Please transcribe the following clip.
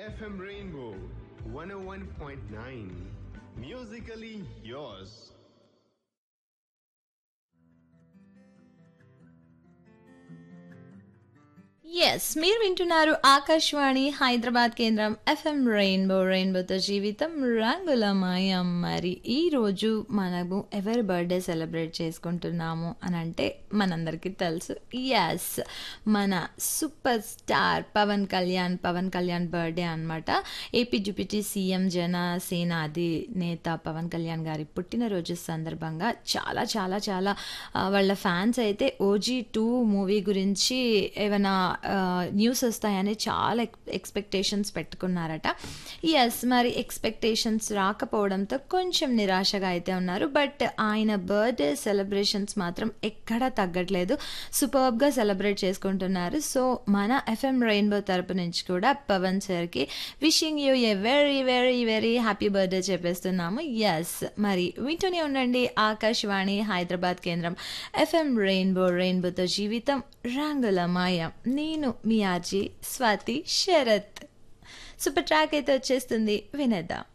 FM Rainbow 101.9. Musically yours. Yes మీరు వింటున్నారు ఆకాశవాణి హైదరాబాద్ కేంద్రం ఎఫ్ఎం రెయిన్బో రెయిన్బోతో జీవితం రంగులమయం మరి ఈరోజు మనము ఎవరి బర్త్డే సెలబ్రేట్ చేసుకుంటున్నాము అని అంటే మనందరికీ తెలుసు ఎస్ మన super star Pawan Kalyan Pawan Kalyan birthday అనమాట ఏపీ జూపిటీ సీఎం జనసేన అధినేత పవన్ కళ్యాణ్ గారి పుట్టినరోజు సందర్భంగా చాలా చాలా చాలా ఆ, వాళ్ళ ఫ్యాన్స్ అయితే ఓజీ టూ మూవీ గురించి ఏమైనా న్యూస్ వస్తాయని చాలా ఎక్స్పెక్టేషన్స్ పెట్టుకున్నారట ఎస్ మరి ఎక్స్పెక్టేషన్స్ రాకపోవడంతో కొంచెం నిరాశగా అయితే ఉన్నారు బట్ ఆయన బర్త్డే సెలబ్రేషన్స్ మాత్రం ఎక్కడా తగ్గట్లేదు సూపర్బ్గా సెలబ్రేట్ చేసుకుంటున్నారు సో మన ఎఫ్ఎం రెయిన్బో తరపు నుంచి కూడా పవన్ సార్కి wishing you a very very very happy birthday చెప్పేస్తున్నాము ఎస్ మరి వింటూనే ఉండండి ఆకాశవాణి హైదరాబాద్ కేంద్రం ఎఫ్ఎం రెయిన్బో రెయిన్బోతో జీవితం రంగుల మాయ నేను మీ RJ Swathi Sharath super track అయితే వచ్చేస్తుంది వినేద్దాం